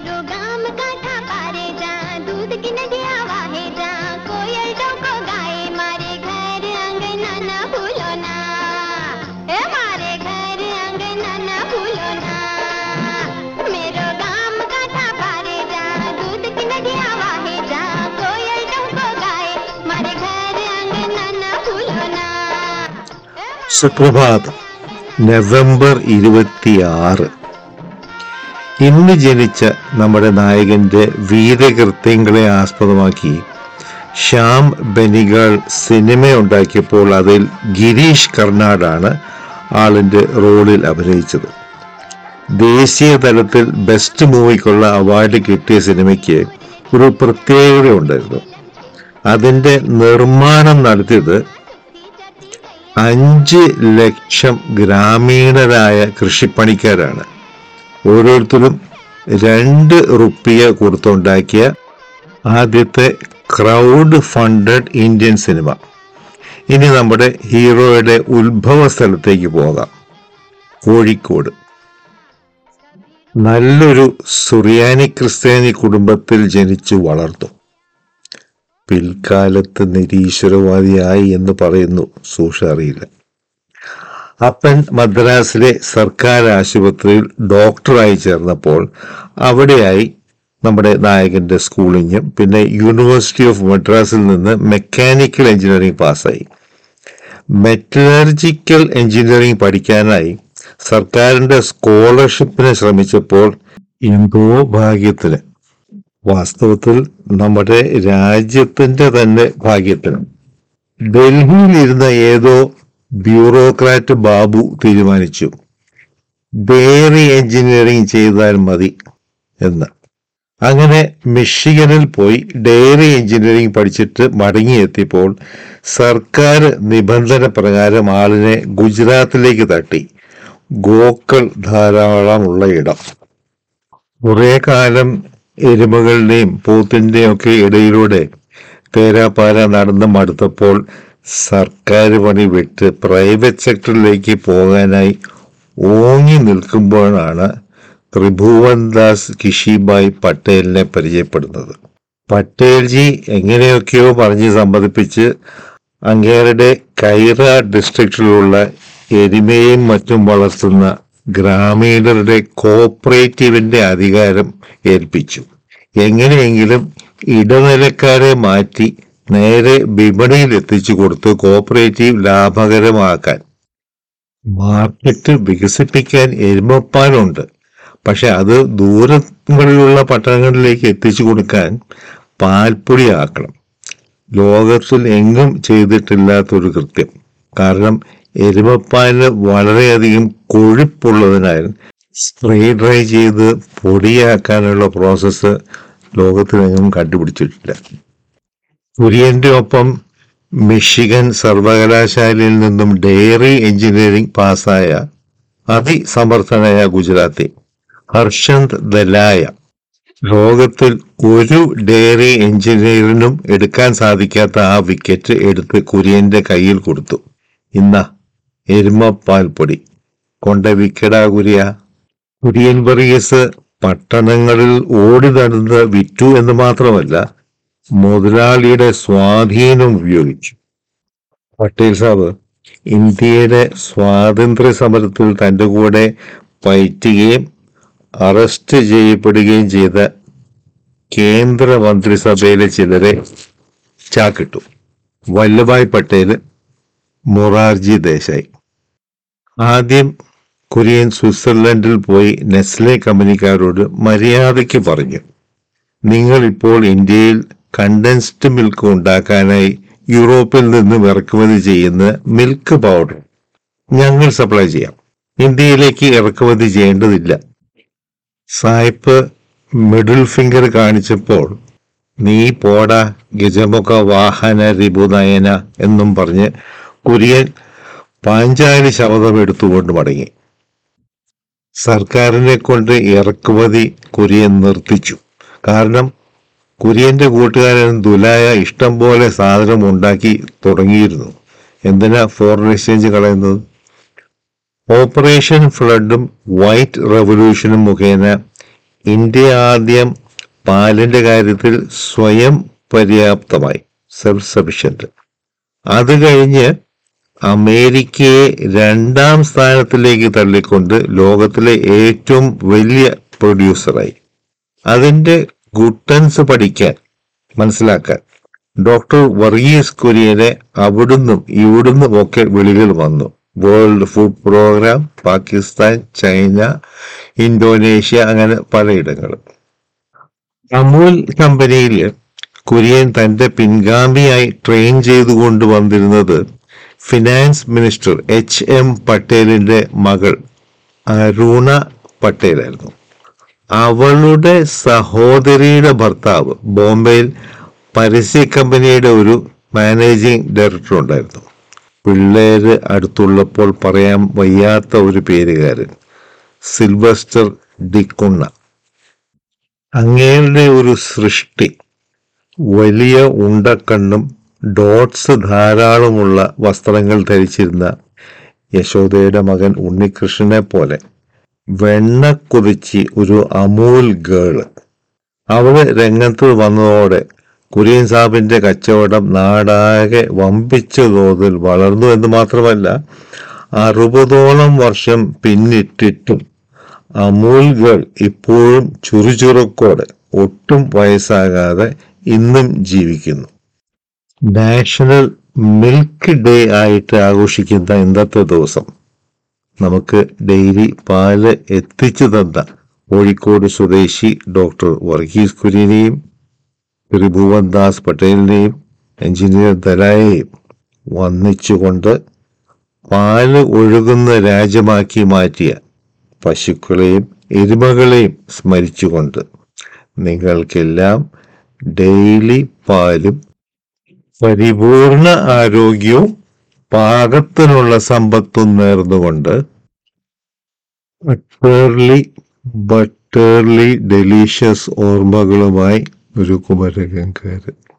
मेरो गाम काठा पारे जा दूध की नदिया वाहे जा कोयल टोको गाए मारे घर अंगना ना भूलो ना ए मारे घर अंगना ना भूलो ना मेरो गाम काठा पारे जा दूध की नदिया वाहे जा कोयल टोको गाए मारे घर अंगना ना भूलो ना സുപ്രഭാതം നവംബർ ഇരുപത്തിയാറ് ഇന്ന് ജനിച്ച നമ്മുടെ നായകന്റെ വീരകൃത്യങ്ങളെ ആസ്പദമാക്കി ശ്യാം ബെനിഗാൾ സിനിമയുണ്ടാക്കിയപ്പോൾ അതിൽ ഗിരീഷ് കർണാടാണ് ആളിന്റെ റോളിൽ അഭിനയിച്ചത് ദേശീയ തലത്തിൽ ബെസ്റ്റ് മൂവിക്കുള്ള അവാർഡ് കിട്ടിയ സിനിമയ്ക്ക് ഒരു പ്രത്യേകത ഉണ്ടായിരുന്നു അതിന്റെ നിർമ്മാണം നടത്തിയത് അഞ്ച് ലക്ഷം ഗ്രാമീണരായ കൃഷിപ്പണിക്കാരാണ് ഓരോരുത്തരും രണ്ട് റുപ്പിയ കൊടുത്തുണ്ടാക്കിയ ആദ്യത്തെ ക്രൗഡ് ഫണ്ടഡ് ഇന്ത്യൻ സിനിമ ഇനി നമ്മുടെ ഹീറോയുടെ ഉത്ഭവ സ്ഥലത്തേക്ക് പോകാം കോഴിക്കോട് നല്ലൊരു സുറിയാനി ക്രിസ്ത്യാനി കുടുംബത്തിൽ ജനിച്ചു വളർന്നു പിൽക്കാലത്ത് നിരീശ്വരവാദിയായി എന്ന് പറയുന്നു സൂക്ഷ അറിയില്ല അപ്പൻ മദ്രാസിലെ സർക്കാർ ആശുപത്രിയിൽ ഡോക്ടറായി ചേർന്നപ്പോൾ അവിടെയായി നമ്മുടെ നായകന്റെ സ്കൂളിങ്ങും പിന്നെ യൂണിവേഴ്സിറ്റി ഓഫ് മദ്രാസിൽ നിന്ന് മെക്കാനിക്കൽ എഞ്ചിനീയറിംഗ് പാസ്സായി മെറ്റലർജിക്കൽ എഞ്ചിനീയറിംഗ് പഠിക്കാനായി സർക്കാരിന്റെ സ്കോളർഷിപ്പിന് ശ്രമിച്ചപ്പോൾ എന്തോ ഭാഗ്യത്തിന് വാസ്തവത്തിൽ നമ്മുടെ രാജ്യത്തിന്റെ തന്നെ ഭാഗ്യത്തിന് ഡൽഹിയിലിരുന്ന ഏതോ ബ്യൂറോക്രാറ്റ് ബാബു തീരുമാനിച്ചു ഡയറി എഞ്ചിനീയറിംഗ് ചെയ്താൽ മതി എന്ന് അങ്ങനെ മിഷിഗനിൽ പോയി ഡയറി എഞ്ചിനീയറിംഗ് പഠിച്ചിട്ട് മടങ്ങിയെത്തിയപ്പോൾ സർക്കാർ നിബന്ധന പ്രകാരം ആളിനെ ഗുജറാത്തിലേക്ക് തട്ടി ഗോക്കൾ ധാരാളമുള്ള ഇടം കുറെ കാലം എരുമകളുടെയും പോത്തിന്റെയും ഒക്കെ ഇടയിലൂടെ തേരാപ്പാര നടന്ന് മടുത്തപ്പോൾ സർക്കാർ പണി വിട്ട് പ്രൈവറ്റ് സെക്ടറിലേക്ക് പോകാനായി ഓങ്ങി നിൽക്കുമ്പോഴാണ് ത്രിഭുവൻ ദാസ് കിഷിബായ് പട്ടേലിനെ പരിചയപ്പെടുന്നത് പട്ടേൽജി എങ്ങനെയൊക്കെയോ പറഞ്ഞ് സമ്മതിപ്പിച്ച് അങ്ങേരുടെ കൈറ ഡിസ്ട്രിക്റ്റിലുള്ള എരുമയും മറ്റും വളർത്തുന്ന ഗ്രാമീണരുടെ കോപ്പറേറ്റീവിന്റെ അധികാരം ഏൽപ്പിച്ചു എങ്ങനെയെങ്കിലും ഇടനിലക്കാരെ മാറ്റി നേരെ വിപണിയിൽ എത്തിച്ചു കൊടുത്ത് കോപ്പറേറ്റീവ് ലാഭകരമാക്കാൻ മാർക്കറ്റ് വികസിപ്പിക്കാൻ എരുമപ്പാലുണ്ട് പക്ഷെ അത് ദൂരങ്ങളിലുള്ള പട്ടണങ്ങളിലേക്ക് എത്തിച്ചു കൊടുക്കാൻ പാൽപ്പൊടിയാക്കണം ലോകത്തിൽ എങ്ങും ചെയ്തിട്ടില്ലാത്തൊരു കൃത്യം കാരണം എരുമപ്പാലിന് വളരെയധികം കൊഴുപ്പുള്ളതിനാൽ സ്പ്രേ ഡ്രൈ ചെയ്ത് പൊടിയാക്കാനുള്ള പ്രോസസ്സ് ലോകത്തിലെങ്ങും കണ്ടുപിടിച്ചിട്ടില്ല കുര്യന്റെ ഒപ്പം മിഷിഗൻ സർവകലാശാലയിൽ നിന്നും ഡയറി എഞ്ചിനീയറിംഗ് പാസ്സായ അതിസമർത്ഥനായ ഗുജറാത്തി ഹർഷന്ത് ദലായ ലോകത്തിൽ ഒരു ഡയറി എഞ്ചിനീയറിനും എടുക്കാൻ സാധിക്കാത്ത ആ വിക്കറ്റ് എടുത്ത് കുര്യന്റെ കയ്യിൽ കൊടുത്തു ഇന്ന എരുമപ്പാൽ പൊടി കൊണ്ട വിക്കടാ കുരിയ കുര്യൻ വർഗീസ് പട്ടണങ്ങളിൽ ഓടി നടന്ന് വിറ്റു എന്ന് മാത്രമല്ല മുതലാളിയുടെ സ്വാധീനം ഉപയോഗിച്ചു പട്ടേൽ സാബ് ഇന്ത്യയുടെ സ്വാതന്ത്ര്യ സമരത്തിൽ തന്റെ കൂടെ പയറ്റുകയും അറസ്റ്റ് ചെയ്യപ്പെടുകയും ചെയ്ത കേന്ദ്ര മന്ത്രിസഭയിലെ ചിലരെ ചാക്കിട്ടു വല്ലഭായ് പട്ടേല് മൊറാർജി ദേശായി ആദ്യം കുര്യൻ സ്വിറ്റ്സർലൻഡിൽ പോയി നെസ്ലെ കമ്പനിക്കാരോട് മര്യാദയ്ക്ക് പറഞ്ഞു നിങ്ങൾ ഇപ്പോൾ ഇന്ത്യയിൽ കണ്ടൻസ്ഡ് മിൽക്ക് ഉണ്ടാക്കാനായി യൂറോപ്പിൽ നിന്നും ഇറക്കുമതി ചെയ്യുന്ന മിൽക്ക് പൗഡർ ഞങ്ങൾ സപ്ലൈ ചെയ്യാം ഇന്ത്യയിലേക്ക് ഇറക്കുമതി ചെയ്യേണ്ടതില്ല സായിപ്പ് മിഡിൽ ഫിംഗർ കാണിച്ചപ്പോൾ നീ പോടാ ഗജമുഖ വാഹന രിപുനയന എന്നും പറഞ്ഞ് കുര്യൻ പാഞ്ചാലി ശബ്ദം എടുത്തുകൊണ്ട് മടങ്ങി സർക്കാരിനെ കൊണ്ട് ഇറക്കുമതി കുര്യൻ നിർത്തിച്ചു കാരണം കുര്യന്റെ കൂട്ടുകാരൻ ദുലായ ഇഷ്ടം പോലെ സാധനം ഉണ്ടാക്കി തുടങ്ങിയിരുന്നു എന്തിനാ ഫോറിൻ എക്സ്ചേഞ്ച് കളയുന്നത് ഓപ്പറേഷൻ ഫ്ലഡും വൈറ്റ് റവല്യൂഷനും മുഖേന ഇന്ത്യ ആദ്യം പാലിന്റെ കാര്യത്തിൽ സ്വയം പര്യാപ്തമായി സെൽഫ് സഫിഷ്യന്റ് അത് കഴിഞ്ഞ് അമേരിക്കയെ രണ്ടാം സ്ഥാനത്തിലേക്ക് തള്ളിക്കൊണ്ട് ലോകത്തിലെ ഏറ്റവും വലിയ പ്രൊഡ്യൂസറായി അതിന്റെ ഗുട്ടൻസ് പഠിക്കാൻ മനസ്സിലാക്കാൻ ഡോക്ടർ വർഗീസ് കുര്യനെ അവിടുന്നും ഇവിടുന്നും ഒക്കെ വിളികൾ വന്നു world food programme Pakistan China Indonesia അങ്ങനെ പലയിടങ്ങളും അമൂൽ കമ്പനിയിൽ കുര്യൻ തന്റെ പിൻഗാമിയായി ട്രെയിൻ ചെയ്തുകൊണ്ട് വന്നിരുന്നത് ഫിനാൻസ് മിനിസ്റ്റർ എച്ച് എം പട്ടേലിന്റെ മകൾ അരുണ പട്ടേലായിരുന്നു അവളുടെ സഹോദരിയുടെ ഭർത്താവ് ബോംബെയിൽ പരസ്യ കമ്പനിയുടെ ഒരു മാനേജിംഗ് ഡയറക്ടർ ഉണ്ടായിരുന്നു പിള്ളേര് അടുത്തുള്ളപ്പോൾ പറയാൻ വയ്യാത്ത ഒരു പേരുകാരൻ സിൽവസ്റ്റർ ഡിക്കുണ്ണ അങ്ങേരുടെ ഒരു സൃഷ്ടി വലിയ ഉണ്ടക്കണ്ണും ഡോട്ട്സ് ധാരാളമുള്ള വസ്ത്രങ്ങൾ ധരിച്ചിരുന്ന യശോദയുടെ മകൻ ഉണ്ണികൃഷ്ണനെ പോലെ വെണ്ണ കുതിച്ച് ഒരു അമൂൽ ഗേള് അവള് രംഗത്ത് വന്നതോടെ കുര്യൻ സാബിന്റെ കച്ചവടം നാടാകെ വമ്പിച്ച തോതിൽ വളർന്നു എന്ന് മാത്രമല്ല അറുപതോളം വർഷം പിന്നിട്ടിട്ടും അമൂൽ ഗേൾ ഇപ്പോഴും ചുറുചുറുക്കോടെ ഒട്ടും വയസ്സാകാതെ ഇന്നും ജീവിക്കുന്നു നാഷണൽ മിൽക്ക് ഡേ ആയിട്ട് ആഘോഷിക്കുന്ന ഇന്നത്തെ ദിവസം നമുക്ക് ഡെയിലി പാല് എത്തിച്ചു തന്ന കോഴിക്കോട് സ്വദേശി ഡോക്ടർ വർഗീസ് കുര്യനെയും ത്രിഭുവൻ ദാസ് പട്ടേലിനെയും എഞ്ചിനീയർ ദലായെയും വന്നിച്ചുകൊണ്ട് പാല് ഒഴുകുന്ന രാജ്യമാക്കി മാറ്റിയ പശുക്കളെയും എരുമകളെയും സ്മരിച്ചുകൊണ്ട് നിങ്ങൾക്കെല്ലാം ഡെയിലി പാലും പരിപൂർണ ആരോഗ്യവും പാകത്തിനുള്ള സമ്പത്തും നേർന്നുകൊണ്ട് ബട്ടേർലി ബട്ടേർലി ഡെലീഷ്യസ് ഓർമ്മകളുമായി ഒരു കുമരകങ്കാരൻ